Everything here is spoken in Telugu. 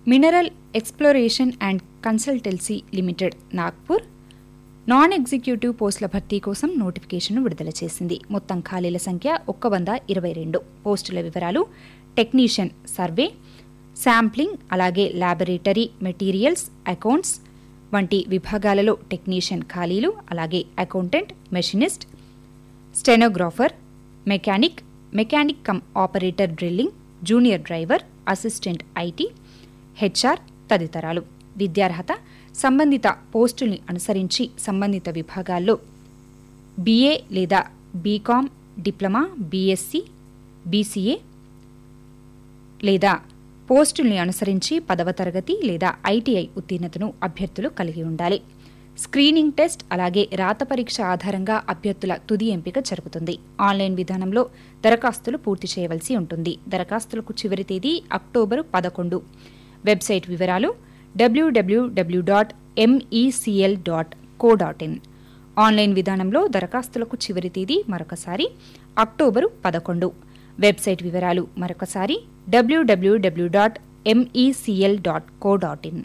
mineral exploration and consultancy limited Nagpur non executive పోస్టుల భర్తీ కోసం నోటిఫికేషన్ విడుదల చేసింది మొత్తం ఖాళీల సంఖ్య ఒక్క వంద ఇరవై రెండు పోస్టుల వివరాలు టెక్నీషియన్ సర్వే శాంప్లింగ్ అలాగే ల్యాబొరేటరీ మెటీరియల్స్ అకౌంట్స్ వంటి విభాగాలలో టెక్నీషియన్ ఖాళీలు అలాగే accountant machinist stenographer mechanic mechanic cum operator drilling junior driver assistant IT HR తదితరాలు విద్యార్హత సంబంధిత పోస్టుల్ని అనుసరించి సంబంధిత విభాగాల్లో బీఏ లేదా బీకామ్ డిప్లొమా బీఎస్సీ బీసీఏ లేదా పోస్టుల్ని అనుసరించి పదవ తరగతి లేదా ఐటీఐ ఉత్తీర్ణతను అభ్యర్థులు కలిగి ఉండాలి స్క్రీనింగ్ టెస్ట్ అలాగే రాత పరీక్ష ఆధారంగా అభ్యర్థుల తుది ఎంపిక జరుగుతుంది ఆన్లైన్ విధానంలో దరఖాస్తులు పూర్తి చేయవలసి ఉంటుంది దరఖాస్తులకు చివరి తేదీ అక్టోబరు పదకొండు వెబ్సైట్ వివరాలు WWW dot MECL dot co dot in online విధానంలో దరఖాస్తులకు చివరి తేదీ మరొకసారి అక్టోబరు పదకొండు వెబ్సైట్ వివరాలు మరొకసారి WWW dot MECL dot co dot in